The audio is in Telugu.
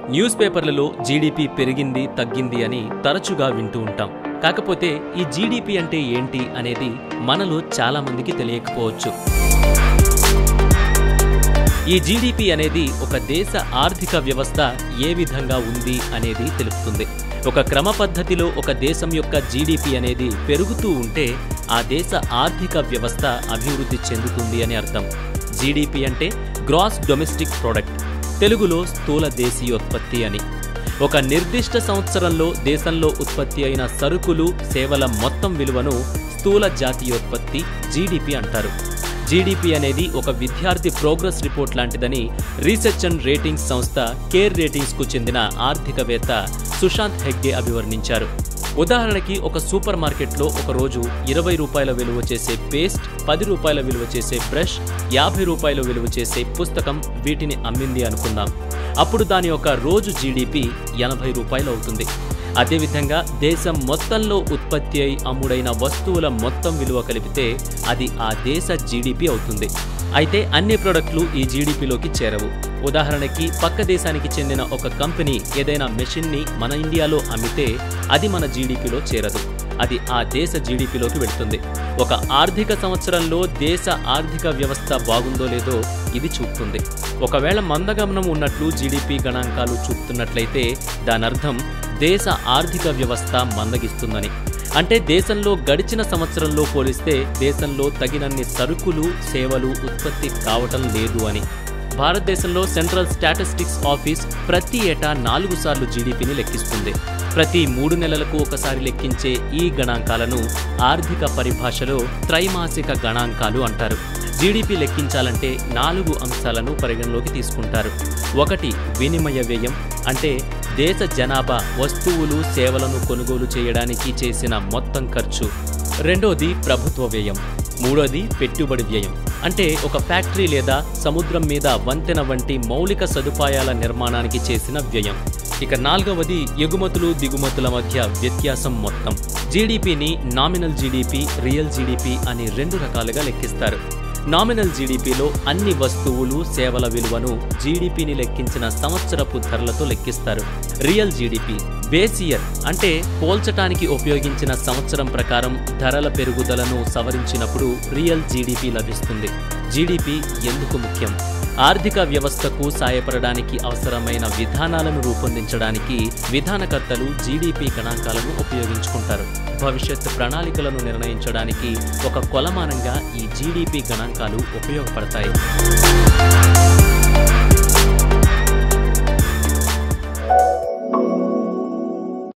న్యూస్ పేపర్లలో జీడిపి పెరిగింది తగ్గింది అని తరచుగా వింటూ ఉంటాం కాకపోతే ఈ జీడిపి అంటే ఏంటి అనేది మనలో చాలా మందికి తెలియకపోవచ్చు ఈ జీడిపి అనేది ఒక దేశ ఆర్థిక వ్యవస్థ ఏ విధంగా ఉంది అనేది తెలుపుతుంది ఒక క్రమ పద్ధతిలో ఒక దేశం యొక్క జీడిపి అనేది పెరుగుతూ ఉంటే ఆ దేశ ఆర్థిక వ్యవస్థ అభివృద్ధి చెందుతుంది అని అర్థం జీడిపి అంటే గ్రాస్ డొమెస్టిక్ ప్రొడక్ట్ తెలుగులో స్థూల దేశీయోత్పత్తి అని ఒక నిర్దిష్ట సంవత్సరంలో దేశంలో ఉత్పత్తి అయిన సరుకులు సేవల మొత్తం విలువను స్థూల జాతీయోత్పత్తి జీడిపి అంటారు జీడిపి అనేది ఒక విద్యార్థి ప్రోగ్రెస్ రిపోర్ట్ లాంటిదని రీసెర్చ్ అండ్ రేటింగ్స్ సంస్థ కేర్ రేటింగ్స్ కు చెందిన ఆర్థికవేత్త సుశాంత్ హెగ్డే అభివర్ణించారు ఉదాహరణకి ఒక సూపర్ మార్కెట్లో ఒక రోజు ఇరవై రూపాయల విలువ చేసే పేస్ట్ పది రూపాయల విలువ చేసే బ్రష్ యాభై రూపాయల విలువ చేసే పుస్తకం వీటిని అమ్మింది అనుకుందాం అప్పుడు దాని యొక్క రోజు జీడిపి ఎనభై రూపాయలు అవుతుంది అదేవిధంగా దేశం మొత్తంలో ఉత్పత్తి అయి అమ్ముడైన వస్తువుల మొత్తం విలువ కలిపితే అది ఆ దేశ జీడిపి అవుతుంది అయితే అన్ని ప్రొడక్ట్లు ఈ జీడిపిలోకి చేరవు ఉదాహరణకి పక్క దేశానికి చెందిన ఒక కంపెనీ ఏదైనా మెషిన్ని మన ఇండియాలో అమ్మితే అది మన జీడిపిలో చేరదు అది ఆ దేశ జీడిపిలోకి వెళ్తుంది ఒక ఆర్థిక సంవత్సరంలో దేశ ఆర్థిక వ్యవస్థ బాగుందో లేదో ఇది చూపుతుంది ఒకవేళ మందగమనం ఉన్నట్లు జీడిపి గణాంకాలు చూపుతున్నట్లయితే దానర్థం దేశ ఆర్థిక వ్యవస్థ మందగిస్తుందని అంటే దేశంలో గడిచిన సంవత్సరంలో పోలిస్తే దేశంలో తగినన్ని సరుకులు సేవలు ఉత్పత్తి కావటం లేదు అని భారతదేశంలో సెంట్రల్ స్టాటిస్టిక్స్ ఆఫీస్ ప్రతి ఏటా నాలుగు సార్లు జీడిపిని లెక్కిస్తుంది ప్రతి మూడు నెలలకు ఒకసారి లెక్కించే ఈ గణాంకాలను ఆర్థిక పరిభాషలో త్రైమాసిక గణాంకాలు అంటారు జీడిపి లెక్కించాలంటే నాలుగు అంశాలను పరిగణలోకి తీసుకుంటారు ఒకటి వినిమయ వ్యయం అంటే దేశ జనాభా వస్తువులు సేవలను కొనుగోలు చేయడానికి చేసిన మొత్తం ఖర్చు రెండోది ప్రభుత్వ వ్యయం మూడోది పెట్టుబడి వ్యయం అంటే ఒక ఫ్యాక్టరీ లేదా సముద్రం మీద వంతెన వంటి మౌలిక సదుపాయాల నిర్మాణానికి చేసిన వ్యయం ఇక నాలుగవది ఎగుమతులు దిగుమతుల మధ్య వ్యత్యాసం మొత్తం జీడిపిని నామినల్ జీడిపి రియల్ జీడిపి అని రెండు రకాలుగా లెక్కిస్తారు నామినల్ జీడిపిలో అన్ని వస్తువులు సేవల విలువను జీడిపిని లెక్కించిన సంవత్సరపు ధరలతో లెక్కిస్తారు రియల్ జీడిపి బేస్ ఇయర్ అంటే పోల్చటానికి ఉపయోగించిన సంవత్సరం ప్రకారం ధరల పెరుగుదలను సవరించినప్పుడు రియల్ జీడిపి లభిస్తుంది జీడిపి ఎందుకు ముఖ్యం ఆర్థిక వ్యవస్థకు సాయపడడానికి అవసరమైన విధానాలను రూపొందించడానికి విధానకర్తలు జీడిపి గణాంకాలను ఉపయోగించుకుంటారు భవిష్యత్ ప్రణాళికలను నిర్ణయించడానికి ఒక కొలమానంగా ఈ జీడిపి గణాంకాలు ఉపయోగపడతాయి